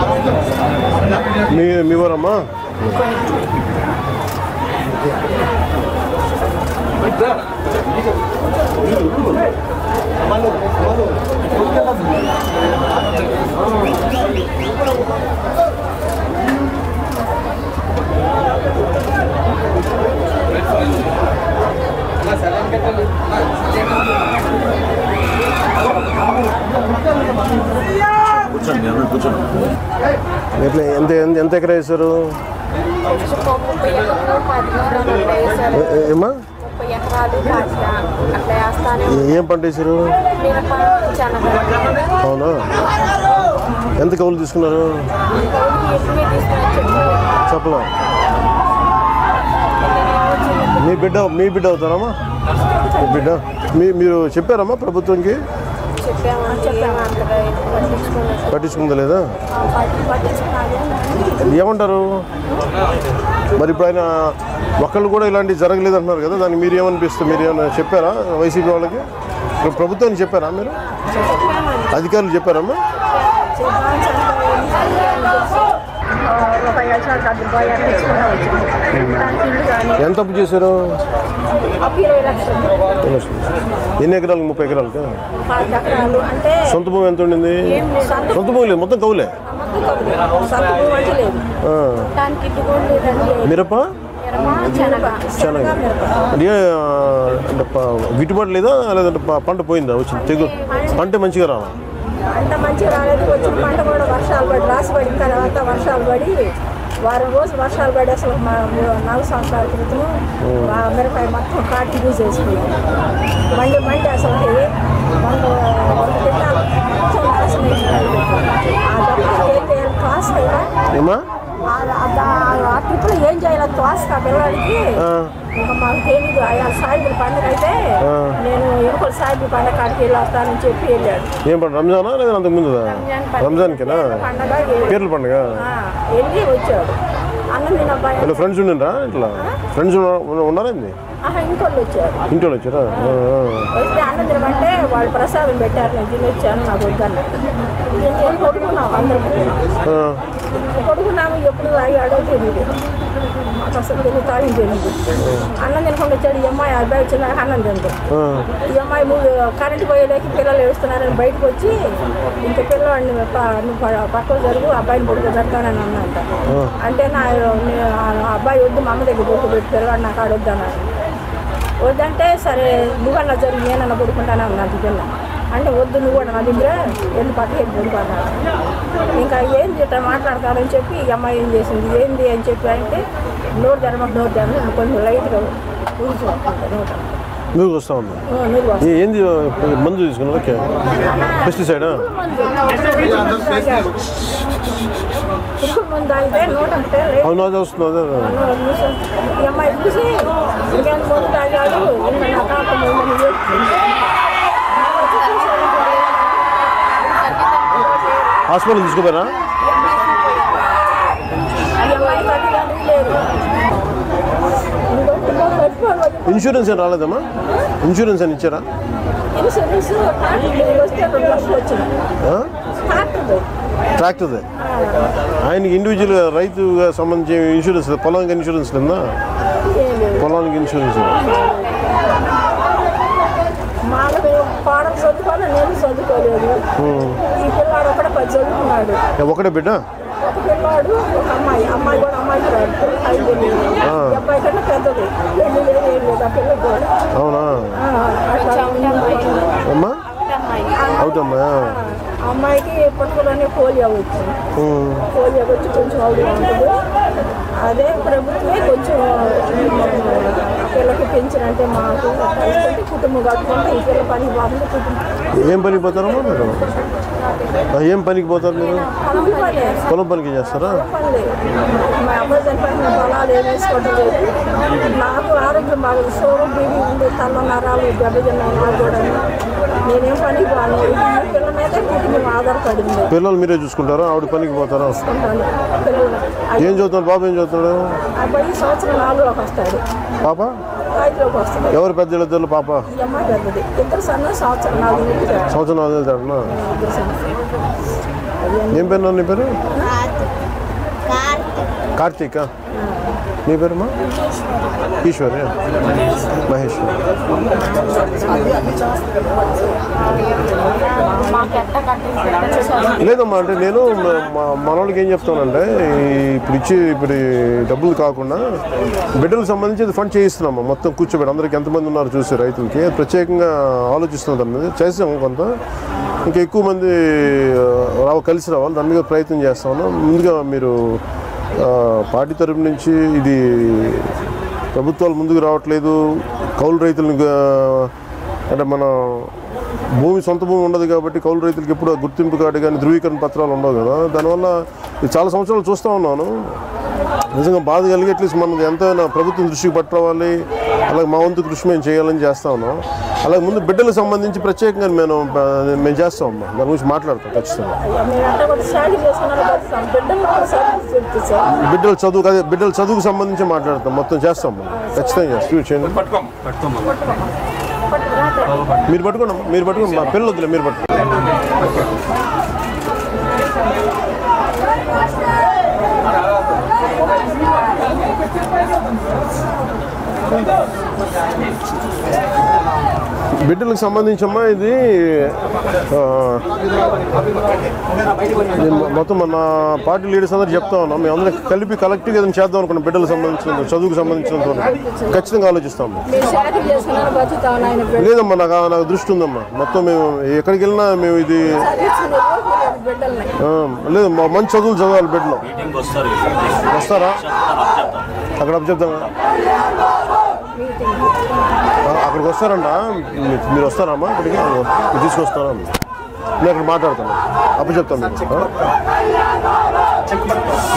మీ మీ ఊరమ్మా కూర్చోండి అందరూ కూర్చోండి ఎట్లా ఎంత ఎంత ఎంత ఎకరా వేశారు ముప్పై ఎకరాలు పది ఎకరాలు అట్లా వేసారు ఏ- ఏ- ఏమ్మా ముప్పై ఎకరాలు పాతిక అట్లా వేస్తానే ఏ- ఏం పంట వేశారు మిరప శనగ అవునా ఎంత కౌలు తీసుకున్నారు ఎక్కువే తీసుకుని చెప్పి చెప్పలా మీ బిడ్డ మీ బిడ్డ అవుతారమ్మా మీ బిడ్డ మీ మీరు చెప్పారమ్మా ప్రభుత్వంకి చెప్పాము చెప్పాము అంతగా ఎక్కువ పట్టించుకున్నట్టు పట్టించుకుందా లేదా పట్టించుకున్నాను ఏమంటారు మరి ఇప్పుడు ఆయన ఒక్కళ్ళు కూడా ఇలాంటివి జరగలేదు అంటున్నారు కదా దానికి మీరు ఏమనిపిస్తుంది మీరు ఏమైనా చెప్పారా వైసీపీ వాళ్ళకి ఇప్పుడు ప్రభుత్వానికి చెప్పారా మీరు అధికారులు చెప్పారమ్మా ఒక ఎకరాలు డబ్బులు పోయి తెచ్చుకున్నా వచ్చింది దానికి ఇల్లు కానీ ఎంత అప్పు చేశారు అప్పు ఇరవై లక్షలు ఎన్ని ఎకరాలు ముప్పై ఎకరాలకి పాతిక ఎకరాలు అంటే సొంత భూమి ఎంత ఉండింది ఏం లేదు సొంత సొంత భూమి లేదు మొత్తం కౌలే సొంత భూమి అంటే లేదు ఆ. దానికి ఇల్లు కూడా లేదండి మిరప మిరప శనగ శనగ మిరప అంటే ఆ, అంటే ప- గిట్టుబాటు లేదా లేదంటే ప- పంట పోయిందా వచ్చింది తెగు పంట మంచిగా రావా పంట మంచిగా రాలేదు వచ్చిన పంట కూడా వర్షాలు పడి రాసి పడిన తర్వాత వర్షాలు పడి వారం రోజులు వర్షాలు పడి అసలు మా నాలుగు సంవత్సరాల క్రితం మా మిరపకాయ మొత్తం కాటి యూజ్ చేసుకున్నాం మండి మండి అసలు వంద వంద పెట్టాలి మొత్తం నాశనం అయిపోయింది. ఆ డబ్బులు ఏం చేయాలి కాస్ట్ అయినా ఏమా ఆ- ఆ దా- ఆ ట్రిప్లో ఏం చేయాలి కాస్ట్ ఆ పిల్లవాడికి ఆ, ఇంకా మాకు తెలియదు ఆ సాయిబుల పండుగ అయితే ఆ. నేను ఎనుకల సాయిబుల పండుగ కాడికి వెళ్ళి వస్తానని చెప్పి వెళ్ళాడు ఏం పంట రంజానా లేదా అంతకు ముందుదా రంజాన్కేనా పండగ పేర్ల పండుగ ఆ, వెళ్ళి వచ్చాడు అన్నం తిన అబ్బాయి ఇలా ఫ్రెండ్స్ ఉండిండ్రా ఇట్లా ఫ్రెండ్స్ ఉన్నారా ఏంది ఆహా ఇంకోళ్ళు వచ్చారు ఇంటి వాళ్ళు వచ్చారా ఆ, ఆ. వస్తే అన్నం తినమంటే వాళ్ళు ప్రసాదం పెట్టారు నేను తిని వచ్చాను నాకు వద్దన్న నేను కొడుకున్నాం అందరం ఆ, కొడుకున్నాము ఎప్పుడు అయ్యాడో తెలియదు మాకు అసలు తెలియదు తాగి తెలియదు అన్నం తినకుండా వచ్చాడు ఈ అమ్మాయి ఆ అబ్బాయి వచ్చిన అన్నం తింటాం ఆ. ఈ అమ్మాయి మూడు కరెంట్ పోయేలోకి పిల్లలు ఏడుస్తున్నారని బయటకు వచ్చి ఇంకా పిల్లవాడిని ప- నువ్వు ప- పక్కన జరుగు అబ్బాయిని పడుకో పెడతానని అన్నంట అంటే నా నే- ఆ అబ్బాయి వద్దు మా అమ్మ దగ్గర పడుకో పెట్టి పిల్లవాడు నాకు ఆడ వద్దన్నాడు వద్దంటే సరే నువ్వన్నా జరుగు నేనన్నా పడుకుంటాను అన్నది పిల్ల అంటే వద్దు నువ్వు కూడా నా దగ్గర వెళ్ళి పక్కకి వెళ్ళి పడుకున్నాడు ఇంకా ఏం ఇట్లా మాట్లాడతారని చెప్పి ఈ అమ్మాయి ఏం చేసింది ఏంది అని చెప్పి అంటే నోరు తెరమ నోరు తెరమ కొంచెం లైట్గా ఊరిపోతుంది నోట నువ్వు వస్తా ఉన్నా నూరు వస్తుంది. ఏ- ఏంది మందు తీసుకున్నా ఓకే పెస్టిసైడా పురుగు ముందు అయితే నూట అంటే లేదు. అవును అది వస్తుంది అదే నూరు నిమిషం. ఈ అమ్మాయి చూసి ఇంకేం ముందు తాగాడు ఇంకా నా కాక ముందు హాస్పిటల్ తీసుకుపోయినా ఈ అమ్మాయి తల్లిదండ్రులు లేరు ఇంకొక ఇంకొక చచ్చిపోవాలి. ఇన్సూరెన్స్ ఏం రాలేదమ్మా ఇన్సూరెన్స్ అని ఇచ్చారా ఇన్సూరెన్స్ ట్రాక్టర్ వస్తే రెండు లక్షలు వచ్చినాయి ఆ? ట్రాక్టర్ ట్రాక్టర్దే ఆయనకి ఇండివిజువల్ రైతుగా సంబంధించి ఇన్సూరెన్స్ లేదు. పొలానికి ఇన్సూరెన్స్ లేదా ఏం లేదు పొలానికి ఇన్సూరెన్స్ లేదు. మాకు మేము పాడలు చదువుకోవాలి నేను చదువుకోలేదు ఈ పిల్లాడు ఒకటే పది చదువుకున్నాడు ఏ, ఒకటే బిడ్డ ఒక పిల్లాడు ఒక అమ్మాయి అమ్మాయి కూడా అమ్మాయి రాదు ఐదు ఈ అబ్బాయి కన్నా పెద్దది పెళ్లి లేదు ఏం లేదు ఆ పిల్లకి కూడా అవునా ఆ, అట్లా అమ్మా అవుతమ్మా ఆ అమ్మాయికి పుట్టుకలోనే పోలియో వచ్చింది ఉమ్. పోలియో వచ్చి కొంచెం అవుడు ఉంటుంది అదే ప్రభుత్వమే కొంచెం ఆ పిల్లకి పెంచినంటే మాకు ఇస్తుంటే కుటుంబం కట్టుకుంటే ఈ పిల్ల పని బాగుంది కుటుంబం ఏం పనికి పోతారమ్మా మీరు ఆ, ఏం పనికి పోతారు మీరు పొలం పనే పొలం పనికి చేస్తారా పని లేదు మా అబ్బాయి చనిపోయిన పొలాలు ఏం వేసుకోవడం లేదు నాకు ఆరోగ్యం బాగా షోరూమ్ బీబీ ఉంది తల్ల నరాలు దెబ్బతిన్నాయి నాకు కూడా నేనేం పనికి పోను ఈ పిల్ల మీదే కుటుంబం ఆధారపడింది పిల్లలు మీరే చూసుకుంటారా ఆవిడ పనికి పోతారా ఉంటాను పిల్లలు ఏం చదువుతున్నాడు బాబు ఏం చదువుతున్నాడు అబ్బాయి సంవత్సరం నాలుగులోకి వస్తాడు పాప ఐదులోకి వస్తాడు ఎవరు పెద్ద ఇద్దరు పాప ఈ అమ్మాయి పెద్దది ఇద్దరు సన్న సంవత్సరం నాలుగు నుంచి సంవత్సరం వెళ్తాడనా ఇద్దరు సన్న ఏం పేరు నాన్న నీ పేరు కార్తీక్ కార్తీక నీ పేరుమా ఈశ్వరి మహేష్ మాకు ఎట్ట కట్టించారు లేదమ్మా అంటే నేను మా- మా మనోళ్ళకి ఏం చెప్తానంటే ఈ ఇప్పుడు ఇచ్చి ఇప్పుడు ఈ డబ్బులు కాకుండా బిడ్డలకు సంబంధించి ఇది ఫండ్ చేయిస్తున్నాము మొత్తం కూర్చోబెట్టి అందరికి ఎంతమంది ఉన్నారు చూసి రైతులకి ప్రత్యేకంగా ఆలోచిస్తున్నాం దాని మీద చేసాము కొంత ఇంకా ఎక్కువ మంది ఆ, రావ కలిసి రావాలి దాని మీద ప్రయత్నం చేస్తాను ముందుగా మీరు ఆ, పార్టీ తరపు నుంచి ఇది ప్రభుత్వాలు ముందుకు రావట్లేదు కౌలు రైతులను గా- అంటే మన భూమి సొంత భూమి ఉండదు కాబట్టి కౌలు రైతులకు ఎప్పుడు ఆ గుర్తింపు కార్డు కానీ ధృవీకరణ పత్రాలు ఉండవు కదా దానివల్ల ఇది చాలా సంవత్సరాలు చూస్తూ ఉన్నాను నిజంగా బాధ కలిగి అట్లీస్ట్ మనది ఎంతైనా ప్రభుత్వం దృష్టికి పట్టుకోవాలి అలాగే మా వంతు కృషి మేము చేయాలని చేస్తా ఉన్నాం అలాగే ముందు బిడ్డలకు సంబంధించి ప్రత్యేకంగా మేము మేము చేస్తాం అమ్మా దాని గురించి మాట్లాడతాం ఖచ్చితంగా మీరంతా కూడా శాఖ చేసుకున్నారు బతుకుతాం బిడ్డలు కూడా చదువు చెప్తే సార్ బిడ్డల చదువు అదే బిడ్డల చదువుకు సంబంధించి మాట్లాడతాం మొత్తం చేస్తాం మనం ఖచ్చితంగా చేస్తాం చేయండి మీరు పట్టుకోండి అమ్మా, మీరు పట్టుకోండి మా పిల్లలు వద్దులే మీరు పట్టుకోండి బిడ్డలకు సంబంధించి అమ్మా ఇది ఆ, ఇది మొత్తం మన పార్టీ లీడర్స్ అందరూ చెప్తా ఉన్నాం మేము అందరం కలిపి కలెక్టివ్ ఏదైనా చేద్దాం అనుకున్నాం బిడ్డలకు సంబంధించిన చదువుకు సంబంధించినంత వరకు ఖచ్చితంగా ఆలోచిస్తాం మీరు శాఖ చేసుకున్నారు బతుకుతాం ఆయన బిడ్డ లేదమ్మా నాకు నాకు దృష్టి ఉందమ్మా మొత్తం మేము ఎక్కడికి వెళ్ళినా మేము ఇది చదివించిన రోజు బిడ్డల్ని ఆ, లేదు మా మంచి చదువులు చదవాలి బిడ్డలు మీటింగ్ వస్తారు వస్తారా చెప్తాను అక్కడ చెప్తాం అక్కడికి వస్తారంట మీ- మీరు వస్తారమ్మా ఇక్కడికి మీరు తీసుకొస్తారా నేను అక్కడ మాట్లాడతాను అప్పుడు చెప్తాను మీకు ఆ?